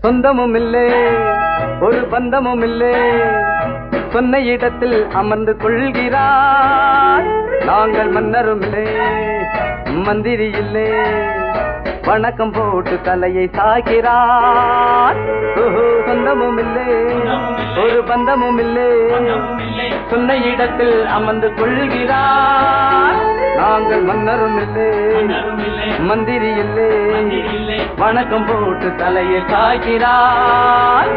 சொந்தமும் இல்லை ஒரு பந்தமும் இல்லை சொன்ன இடத்தில் அமர்ந்து கொள்கிறார் நாங்கள் மன்னரும் இல்லை மந்திரி இல்லை வணக்கம் போட்டு தலையை சாய்கிறார் ஓஹோ, சொந்தமும் இல்லை ஒரு பந்தமும் இல்லை சொன்ன இடத்தில் அமர்ந்து கொள்கிறார் நாங்கள் மன்னரும் இல்லை மந்திரி இல்லை வணக்கம் போட்டு தலையை சாய்கிறார்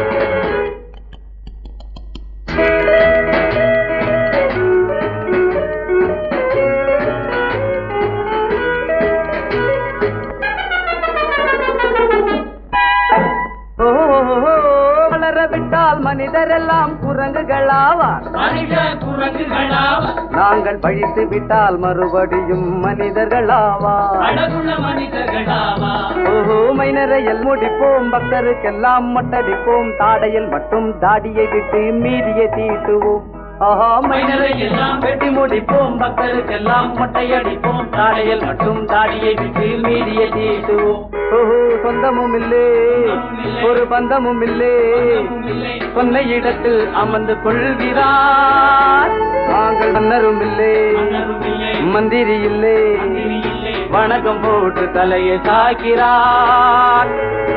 ஓ, வளர விட்டால் மனிதரெல்லாம் குரங்குகளாவார் மனித குரங்குகளாவா நாங்கள் பழித்து விட்டால் மறுபடியும் மனிதர்களாவார் அழகுள்ள மனிதர்களாவா ஓஹோ மைனரையில் முடிப்போம் பக்தருக்கெல்லாம் மட்டடிப்போம் தாடையில் மட்டும் தாடியை விட்டு மீதியை தீட்டுவோம் ஆஹா மைனரை எல்லாம் வெட்டி முடிப்போம் பக்தருக்கெல்லாம் மொட்டையடிப்போம் தாடையில் மட்டும் தாடியை விட்டு மீதியை தீட்டுவோம் ஓஹோ சொந்தமும் இல்லே ஒரு பந்தமும் இல்லே சொன்ன இடத்தில் அமர்ந்து கொள்கிறார் நாங்கள் மன்னரும் இல்லை மந்திரி இல்லை வணக்கம் போட்டு தலையை சாய்க்கிறார்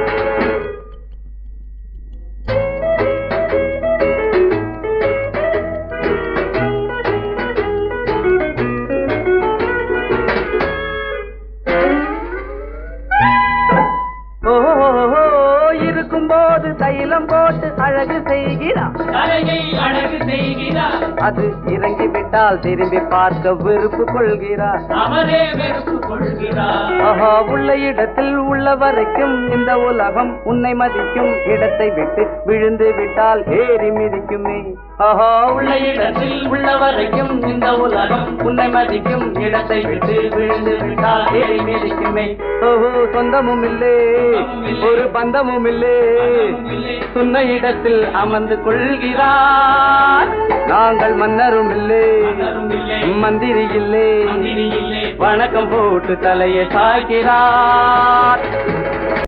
ஓஹோ இருக்கும்போது தைலம் போட்டு அழகு செய்கிறார் தலையை அழகு செய்கிறார் அது இறங்கி விட்டால் திரும்பி பார்க்க வெறுப்பு கொள்கிறார் அவரே வெறுப்பு கொள்கிறார் ஆஹா உள்ள இடத்தில் உள்ள வரைக்கும் இந்த உலகம் உன்னை மதிக்கும் இடத்தை விட்டு விழுந்து விட்டால் ஏறி மிதிக்குமே ஆஹா உள்ள இடத்தில் உள்ள வரைக்கும் இந்த உலகம் உன்னை மதிக்கும் இடத்தை விட்டு விழுந்து விட்டால் ஏறி மிதிக்குமே ஓஹோ சொந்தமும் இல்லே ஒரு பந்தமும் இல்லே சொன்ன இடத்தில் அமர்ந்து கொள்கிறார் நாங்கள் மன்னரும் இல்லை மந்திரி இல்லை மந்திரி இல்லை வணக்கம் போட்டு தலையை சாய்க்கிறார்